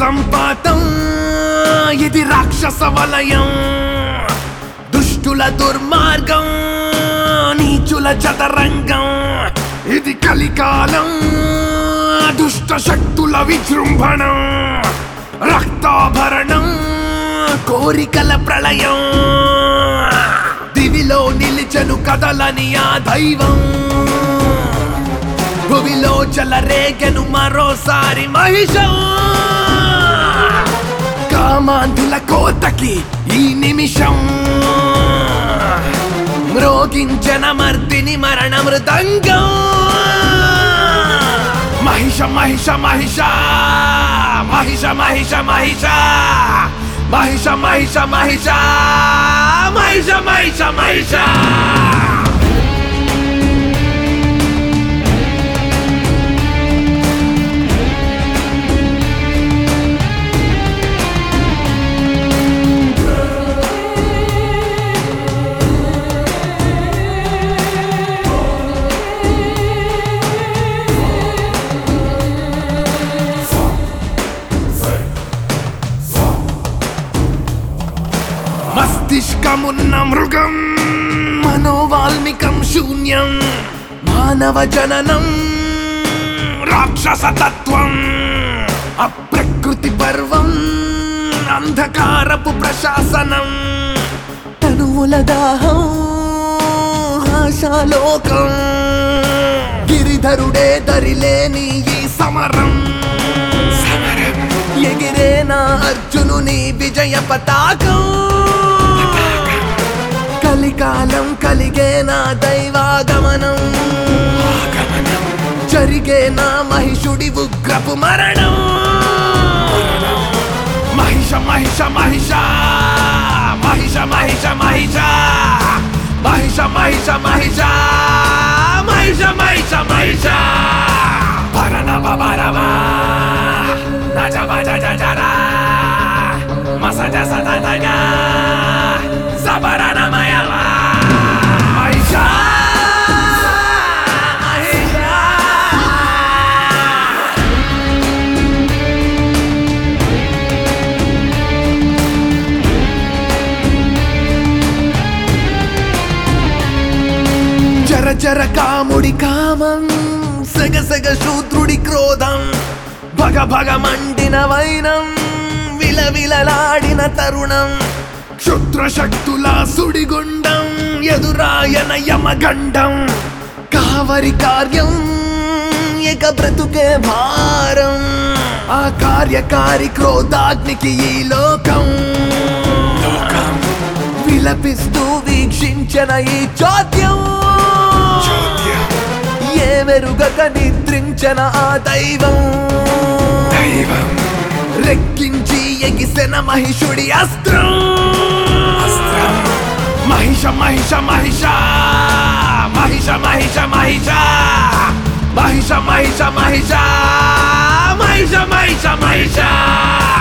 సంపాతం ఇది రాక్షస వలయం దుష్టుల దుర్మార్గం నీచుల చదరంగం ఇది కలికాలం దుష్ట శక్తుల విజృంభణం రక్తాభరణం కోరికల ప్రళయం దివిలో నిలిచెను కదలని ఆ దైవం భువిలో చలరేగెను మరోసారి మహిషం కామాంధుల కోతకి ఈ నిమిషం మ్రోగించన మర్దిని మరణ మృదంగం మహిష మహిష మహిష మహిష మహిష మహిష మహిష మహిష మహిష మహిష మహిష మహిష మస్తిష్కమున్న మృగం మనోవాల్మికం శూన్యం మానవ జననం రాక్షస తత్వం అప్రకృతి పర్వం అంధకారపు ప్రశాసనం తనువుల దాహం ఆశాలోకం గిరిధరుడే దరిలేని ఈ సమరం సమరం ఎగిరేనా అర్జునుని విజయ పతాకం కలికాలం కలిగేనా దైవాగమనం జరిగేనా మహిషుడి ఉగ్రపు మరణం మహిష మహిష మహిష మహిష మహిష మహిష మహిష మహిష మహిష మహిష మహిష మహిష పరనవ పరమ నజ భజ జరా మసజ సతగా సబరణమయమా మహిష మహిష జర జర కాముడి కామం సగ సగ శూద్రుడి క్రోధం భగ భగ మండిన వైనం విలవిలలాడిన తరుణం క్షుద్ర శక్తుల సుడిగుండం ఎదురాయన యమగండం కావరి కార్యం ఇక బ్రతుకే భారం ఆ కార్యకారి క్రోధాగ్నికి ఈ లోకం విలపిస్తూ వీక్షించిన ఈ చోద్యం ఏ మెరుగక నిద్రించిన ఆ దైవం రెక్కించి ఎగిసిన మహిషుడి అస్త్రం మహిష మహిష మహిష మహిష మహిష మహిష మహిష మహిష మహిష మహిష మహిష మహిష